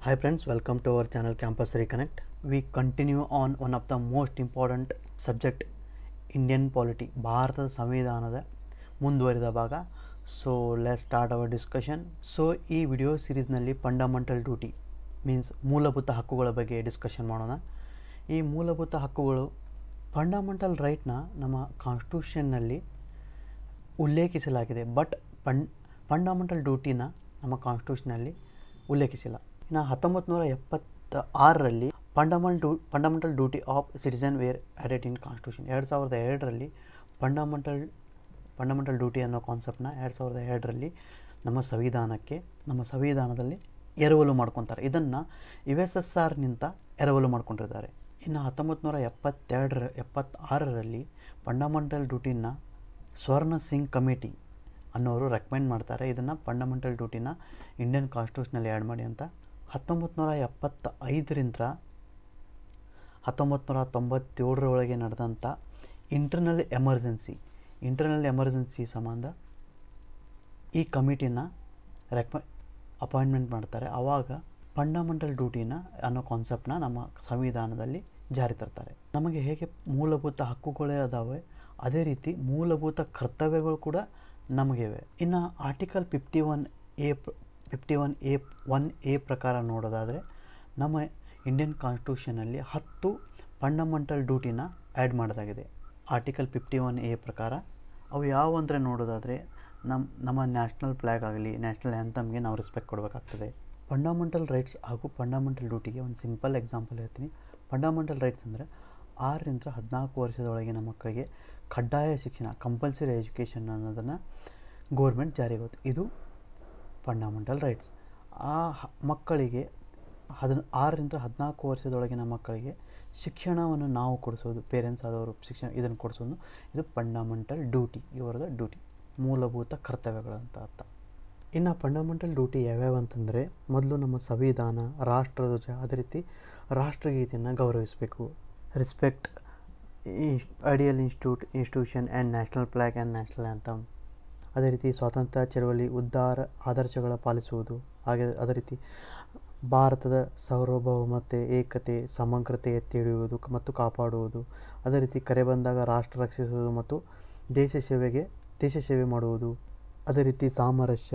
Hi friends, welcome to our channel Campus Reconnect. We continue on one of the most important subject Indian polity ಭಾರತದ ಸಂವಿಧಾನದ ಮುಂದುವರಿದ ಭಾಗ so let start our discussion so ಈ video ಸೀರೀಸ್ನಲ್ಲಿ fundamental duty means ಮೂಲಭೂತ ಹಕ್ಕುಗಳ ಬಗ್ಗೆ discussion ಮಾಡೋಣ ಈ ಮೂಲಭೂತ ಹಕ್ಕುಗಳು ಫಂಡಮೆಂಟಲ್ ರೈಟ್ನ ನಮ್ಮ ಕಾನ್ಸ್ಟಿಟ್ಯೂಷನ್ನಲ್ಲಿ ಉಲ್ಲೇಖಿಸಲಾಗಿದೆ ಬಟ್ ಫಂಡ್ ಫಂಡಮೆಂಟಲ್ ಡ್ಯೂಟಿನ ನಮ್ಮ ಕಾನ್ಸ್ಟಿಟ್ಯೂಷನಲ್ಲಿ ಉಲ್ಲೇಖಿಸಿಲ್ಲ ಇನ್ನು ಹತ್ತೊಂಬತ್ತು ನೂರ ಎಪ್ಪತ್ತ ಆರರಲ್ಲಿ fundamental due fundamental duty of citizen were added in constitution ಎರಡು ಸಾವಿರದ ಎರಡರಲ್ಲಿ ಫಂಡಮೆಂಟಲ್ ಫಂಡಮೆಂಟಲ್ ಡ್ಯೂಟಿ ಅನ್ನೋ ಕಾನ್ಸೆಪ್ಟ್ನ ಎರಡು ಸಾವಿರದ ಎರಡರಲ್ಲಿ ನಮ್ಮ ಸಂವಿಧಾನಕ್ಕೆ ನಮ್ಮ ಸಂವಿಧಾನದಲ್ಲಿ ಎರವಲು ಮಾಡ್ಕೊತಾರೆ ಇದನ್ನು ಯು ಎಸ್ ಎಸ್ ಆರ್ನಿಂದ ಎರವಲು ಮಾಡ್ಕೊಂಡಿದ್ದಾರೆ ಇನ್ನು ಹತ್ತೊಂಬತ್ತು ನೂರ ಎಪ್ಪತ್ತೆರಡರ ಎಪ್ಪತ್ತಾರರಲ್ಲಿ ಫಂಡಮೆಂಟಲ್ ಡ್ಯೂಟಿನ ಸ್ವರ್ಣ ಸಿಂಗ್ ಕಮಿಟಿ ಅನ್ನೋರು ರೆಕಮೆಂಡ್ ಮಾಡ್ತಾರೆ ಇದನ್ನು ಫಂಡಮೆಂಟಲ್ ಡ್ಯೂಟಿನ ಇಂಡಿಯನ್ ಕಾನ್ಸ್ಟಿಟ್ಯೂಷನಲ್ಲಿ ಆ್ಯಡ್ ಮಾಡಿ ಅಂತ ಹತ್ತೊಂಬತ್ತು ನೂರ ಎಪ್ಪತ್ತ ಐದರಿಂದ ಹತ್ತೊಂಬತ್ತು ನೂರ ತೊಂಬತ್ತೇಳರೊಳಗೆ ನಡೆದಂಥ ಇಂಟರ್ನಲ್ ಎಮರ್ಜೆನ್ಸಿ ಇಂಟರ್ನಲ್ ಎಮರ್ಜೆನ್ಸಿ ಸಂಬಂಧ ಈ ಕಮಿಟಿನ ರೆಕ್ಮ ಅಪಾಯಿಂಟ್ಮೆಂಟ್ ಮಾಡ್ತಾರೆ ಆವಾಗ ಫಂಡಮೆಂಟಲ್ ಡ್ಯೂಟಿನ ಅನ್ನೋ ಕಾನ್ಸೆಪ್ಟನ್ನ ನಮ್ಮ ಸಂವಿಧಾನದಲ್ಲಿ ಜಾರಿ ತರ್ತಾರೆ ನಮಗೆ ಹೇಗೆ ಮೂಲಭೂತ ಹಕ್ಕುಗಳೇ ಅದಾವೆ ಅದೇ ರೀತಿ ಮೂಲಭೂತ ಕರ್ತವ್ಯಗಳು ಕೂಡ ನಮಗಿವೆ ಇನ್ನು article fifty one A fifty one A one A ಪ್ರಕಾರ ನೋಡೋದಾದರೆ ನಮ್ಮ ಇಂಡಿಯನ್ ಕಾನ್ಸ್ಟಿಟ್ಯೂಷನಲ್ಲಿ ಹತ್ತು ಫಂಡಮೆಂಟಲ್ ಡ್ಯೂಟಿನ ಆ್ಯಡ್ ಮಾಡೋದಾಗಿದೆ ಆರ್ಟಿಕಲ್ ಫಿಫ್ಟಿ ಒನ್ ಎ ಪ್ರಕಾರ ಅವು ಯಾವ ಅಂದರೆ ನೋಡೋದಾದರೆ ನಮ್ಮ ನಮ್ಮ ನ್ಯಾಷನಲ್ ಫ್ಲ್ಯಾಗ್ ಆಗಲಿ ನ್ಯಾಷನಲ್ ಆ್ಯಂಥಮ್ಗೆ ನಾವು ರೆಸ್ಪೆಕ್ಟ್ ಕೊಡಬೇಕಾಗ್ತದೆ ಫಂಡಮೆಂಟಲ್ ರೈಟ್ಸ್ ಹಾಗೂ ಫಂಡಮೆಂಟಲ್ ಡ್ಯೂಟಿಗೆ ಒಂದು ಸಿಂಪಲ್ ಎಕ್ಸಾಂಪಲ್ ಹೇಳ್ತೀನಿ ಫಂಡಮೆಂಟಲ್ ರೈಟ್ಸ್ ಅಂದರೆ ಆರರಿಂದ ಹದಿನಾಲ್ಕು ವರ್ಷದೊಳಗಿನ ಮಕ್ಕಳಿಗೆ ಕಡ್ಡಾಯ ಶಿಕ್ಷಣ ಕಂಪಲ್ಸರಿ ಎಜುಕೇಷನ್ ಅನ್ನೋದನ್ನು ಗೋರ್ಮೆಂಟ್ ಜಾರಿಗೆ ಹೋಯ್ತು ಇದು ಫಂಡಮೆಂಟಲ್ ರೈಟ್ಸ್ ಆ ಹ- ಮಕ್ಕಳಿಗೆ ಹದಿನ ಆರರಿಂದ ಹದಿನಾಲ್ಕು ವರ್ಷದೊಳಗಿನ ಮಕ್ಕಳಿಗೆ ಶಿಕ್ಷಣವನ್ನು ನಾವು ಕೊಡಿಸೋದು ಪೇರೆಂಟ್ಸ್ ಆದವರು ಶಿಕ್ಷಣ ಇದನ್ನು ಕೊಡಿಸೋದು ಇದು ಫಂಡಮೆಂಟಲ್ ಡ್ಯೂಟಿ ಇವರದ ಡ್ಯೂಟಿ ಮೂಲಭೂತ ಕರ್ತವ್ಯಗಳು ಅಂತ ಅರ್ಥ ಇನ್ನು ಫಂಡಮೆಂಟಲ್ ಡ್ಯೂಟಿ ಯಾವ್ಯಾವ ಅಂತಂದರೆ ಮೊದಲು ನಮ್ಮ ಸಂವಿಧಾನ ರಾಷ್ಟ್ರಧ್ವಜ ಅದೇ ರೀತಿ ರಾಷ್ಟ್ರಗೀತೆಯನ್ನು ಗೌರವಿಸಬೇಕು respect ideal institute institution and national flag and national anthem ಅದೇ ರೀತಿ ಸ್ವಾತಂತ್ರ್ಯ ಚಳವಳಿ ಉದ್ಧಾರ ಆದರ್ಶಗಳ ಪಾಲಿಸುವುದು ಹಾಗೆ ಅದೇ ರೀತಿ ಭಾರತದ ಸಾರ್ವಭೌಮತೆ ಏಕತೆ ಸಮಗ್ರತೆ ಎತ್ತಿ ಹಿಡಿಯುವುದು ಕ- ಮತ್ತು ಕಾಪಾಡುವುದು ಅದೇ ರೀತಿ ಕರೆ ಬಂದಾಗ ರಾಷ್ಟ್ರ ರಕ್ಷಿಸುವುದು ಮತ್ತು ದೇಶ ಸೇವೆಗೆ ದೇಶ ಸೇವೆ ಮಾಡುವುದು ಅದೇ ರೀತಿ ಸಾಮರಸ್ಯ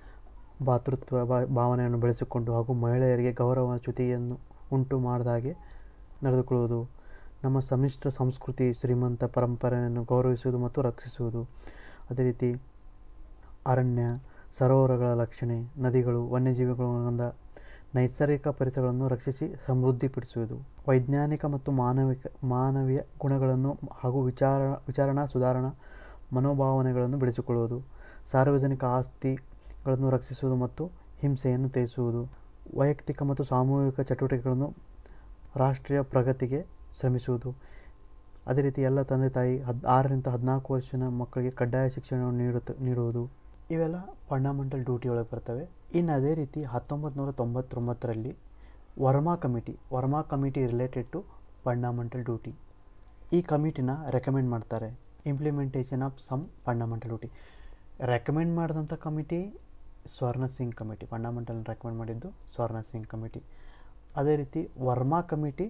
ಭಾತೃತ್ವ ಭಾ- ಭಾವನೆಯನ್ನು ಬೆಳೆಸಿಕೊಂಡು ಹಾಗೂ ಮಹಿಳೆಯರಿಗೆ ಗೌರವ ಚ್ಯುತಿಯನ್ನು ಉಂಟು ಮಾಡಿದಾಗೆ ನಡೆದುಕೊಳ್ಳುವುದು ನಮ್ಮ ಸಮ್ಮಿಶ್ರ ಸಂಸ್ಕೃತಿ ಶ್ರೀಮಂತ ಪರಂಪರೆಯನ್ನು ಗೌರವಿಸುವುದು ಮತ್ತು ರಕ್ಷಿಸುವುದು ಅದೇ ರೀತಿ ಅರಣ್ಯ ಸರೋವರಗಳ ರಕ್ಷಣೆ ನದಿಗಳು ವನ್ಯಜೀವಿಗಳಿಂದ ನೈಸರ್ಗಿಕ ಪರಿಸರಗಳನ್ನು ರಕ್ಷಿಸಿ ಸಮೃದ್ಧಿಪಡಿಸುವುದು ವೈಜ್ಞಾನಿಕ ಮತ್ತು ಮಾನವಿಕ ಮಾನವೀಯ ಗುಣಗಳನ್ನು ಹಾಗೂ ವಿಚಾರ ವಿಚಾರಣಾ ಸುಧಾರಣಾ ಮನೋಭಾವನೆಗಳನ್ನು ಬೆಳೆಸಿಕೊಳ್ಳುವುದು ಸಾರ್ವಜನಿಕ ಆಸ್ತಿಗಳನ್ನು ರಕ್ಷಿಸುವುದು ಮತ್ತು ಹಿಂಸೆಯನ್ನು ತ್ಯಜಿಸುವುದು ವೈಯಕ್ತಿಕ ಮತ್ತು ಸಾಮೂಹಿಕ ಚಟುವಟಿಕೆಗಳನ್ನು ರಾಷ್ಟ್ರೀಯ ಪ್ರಗತಿಗೆ ಶ್ರಮಿಸುವುದು ಅದೇ ರೀತಿ ಎಲ್ಲ ತಂದೆ ತಾಯಿ ಹದ್ ಆರರಿಂದ ಹದಿನಾಲ್ಕು ವರ್ಷದ ಮಕ್ಕಳಿಗೆ ಕಡ್ಡಾಯ ಶಿಕ್ಷಣವನ್ನು ನೀಡುತ್ತ ನೀಡುವುದು ಇವೆಲ್ಲ ಫಂಡಮೆಂಟಲ್ ಡ್ಯೂಟಿ ಒಳಗೆ ಬರ್ತವೆ ಇನ್ನು ಅದೇ ರೀತಿ ಹತ್ತೊಂಬತ್ತು ನೂರ ತೊಂಬತ್ತೊಂಬತ್ತರಲ್ಲಿ Verma committee Verma committee related to fundamental duty ಈ ಕಮಿಟಿನ ರೆಕಮೆಂಡ್ ಮಾಡ್ತಾರೆ implementation of some fundamental duty recommend ಮಾಡಿದಂಥ committee Swaran Singh committee fundamental recommend ಮಾಡಿದ್ದು ಸ್ವರ್ಣ ಸಿಂಗ್ ಕಮಿಟಿ ಅದೇ ರೀತಿ ವರ್ಮಾ ಕಮಿಟಿ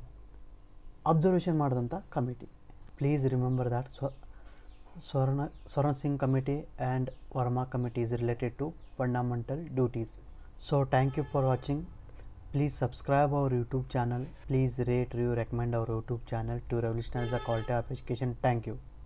ಅಬ್ಸರ್ವೇಷನ್ ಮಾಡಿದಂಥ ಕಮಿಟಿ ಪ್ಲೀಸ್ ರಿಮೆಂಬರ್ ದ್ಯಾಟ್ ಸ್ವ Swaran Swaran Singh committee and Verma committee is related to fundamental duties. So thank you for watching. Please subscribe our YouTube channel. Please rate, review, recommend our YouTube channel to revolutionize the quality of education. Thank you.